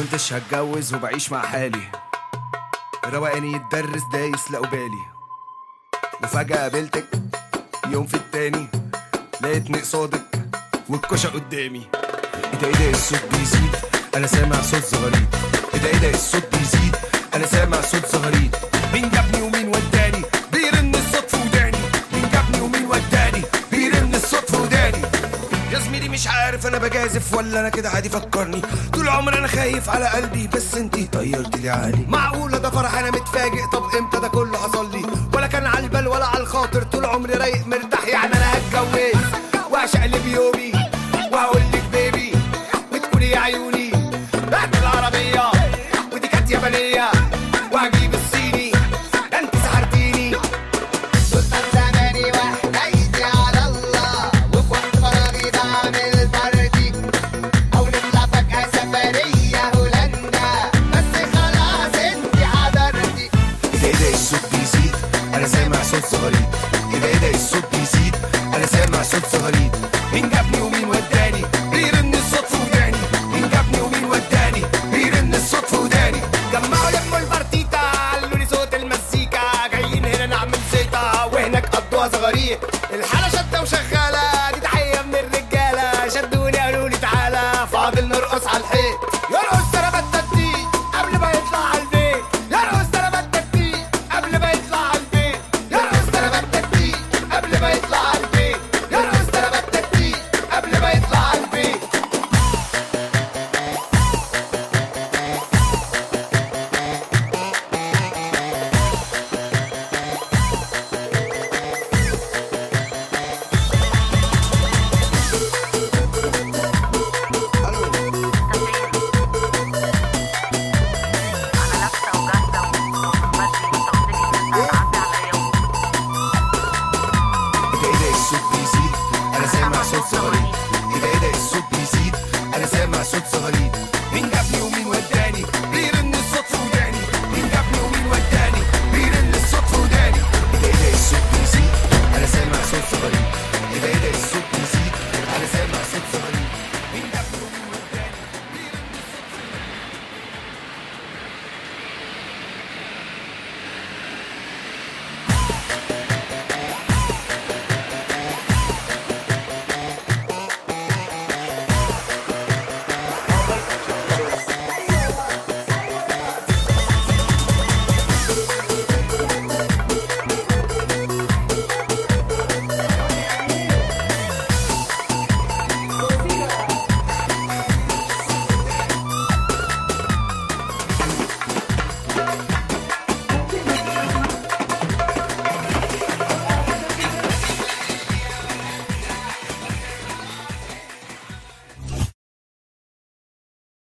كنتش هتجوز وبعيش مع حالي روقاني يتدرس دايس لا بالي وفجأة قابلتك يوم في التاني لقيتني قصادك والكشة قدامي ايه ده ايه ده الصوت بيزيد انا سامع صوت زغاريد ايه ده ايه ده الصوت بيزيد انا سامع صوت زغاريد مين جابني ومين وداني بيرن الصوت في وداني مين جابني ومين وداني بيرن الصوت في وداني يا زميلي مش عارف انا بجازف ولا انا كده عادي فكرني طول عمري انا خايف على قلبي بس انتي طيرت لي عقلي معقولة ده فرح انا متفاجئ طب امتى ده كله حصل لي ولا كان على البال ولا على الخاطر طول عمري رايق مرتاح يعني انا هتجوز